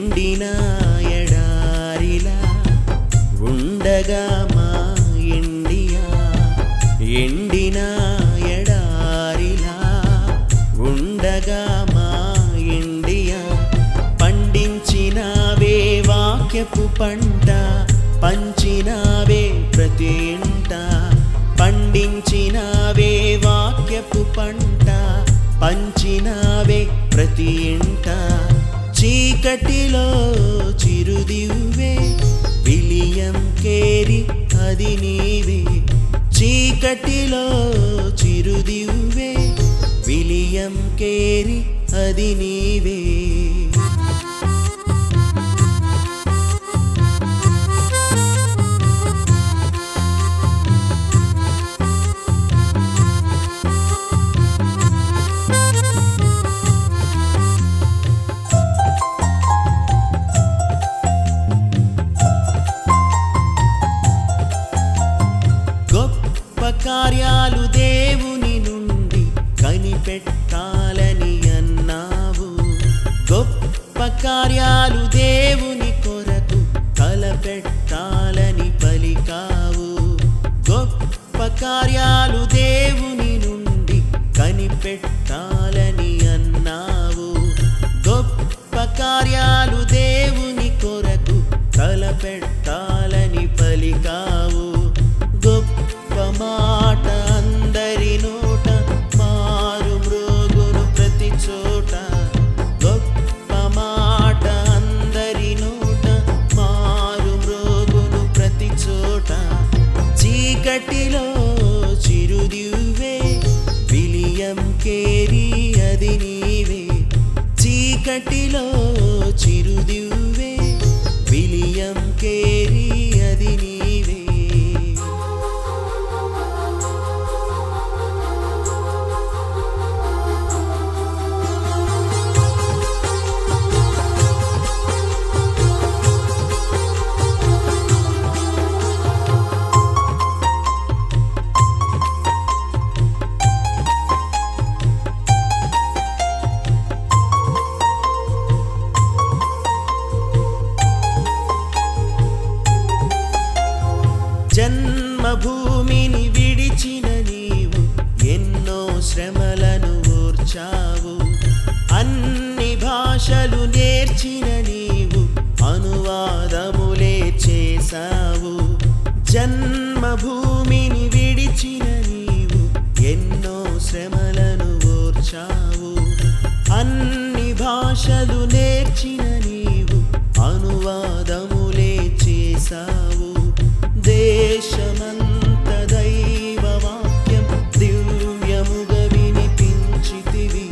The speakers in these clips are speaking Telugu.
ఎండిన ఎడారిలా ఉండగా మా ఇండియా ఎండిన ఎడారిలా ఉండగా మా ఇండియా పండించినవే వాక్యపు పంట పంచినవే ప్రతి ఇంట పండించినవే వాక్యపు పంట పంచినవే ప్రతి ఇంట చీకటిలో చిరుదివ్వే విలియం కేరి అది నీవే చీకటిలో చిరుదివ్వే విలియం కేరి అది నీవే గొప్ప కార్యాలు దేవుని నుండి కనిపెట్టాలని అన్నావు గొప్ప కార్యాలు దేవుని కొరకు తలపెట్టాలని పలికావు గొప్ప కార్యాలు దేవుని నుండి కనిపెట్టాలని అన్నావు గొప్ప కార్యాలు దేవుని కొరకు తలపెట్టాలని పలికావు గొప్ప మాట అందరి నోట మారు మృగును ప్రతి చోట గొప్ప మాట అందరి నోట మారు మృగును ప్రతి చోట చీకటిలో చిరుదివ్వే విలియం కేరి అది నీవే చీకటిలో చిరుదివ్వే విలియం కేరి అది నీవే జన్మభూమిని విడిచిన నీవు ఎన్నో శ్రమలను ఓర్చావు అన్ని భాషలు నేర్చిన నీవు అనువాదములే చేశావు జన్మభూమిని విడిచిన నీవు ఎన్నో శ్రమలను ఓర్చావు అన్ని భాషలు నేర్చిన నీవు అనువాదములే చేశావు దేశమంత దైవ వాక్యం దివ్యముగా వినిపించితివి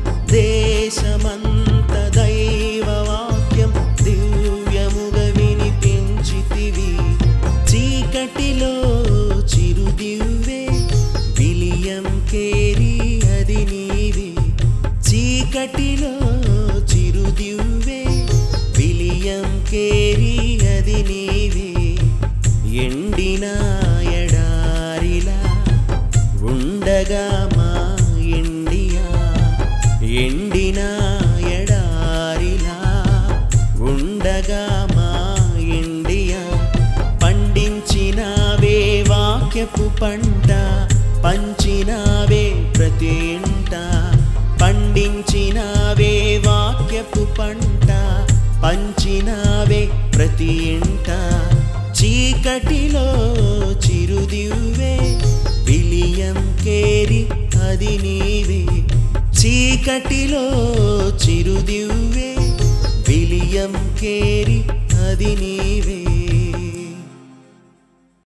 దేశమంత దైవ వాక్యం దివ్యముగా వినిపించితివి చీకటిలో చిరుదివ్వే విలియం కేరి అది నీవే చీకటిలో చిరుదివ్వే విలియం కేరి అది నీవే ఎండిన ఎడారిలా ఉండగా మా ఇండియా ఎండిన ఎడారిలా ఉండగా మా ఇండియా పండించినవే వాక్యపు పంట పంచినవే ప్రతి ఇంట పండించినవే వాక్యపు పంట పంచినవే ప్రతి ఇంట చీకటిలో చిరుదివ్వే విలియం కేరి అది నీవే చీకటిలో చిరుదివ్వే విలియం కేరి అది నీవే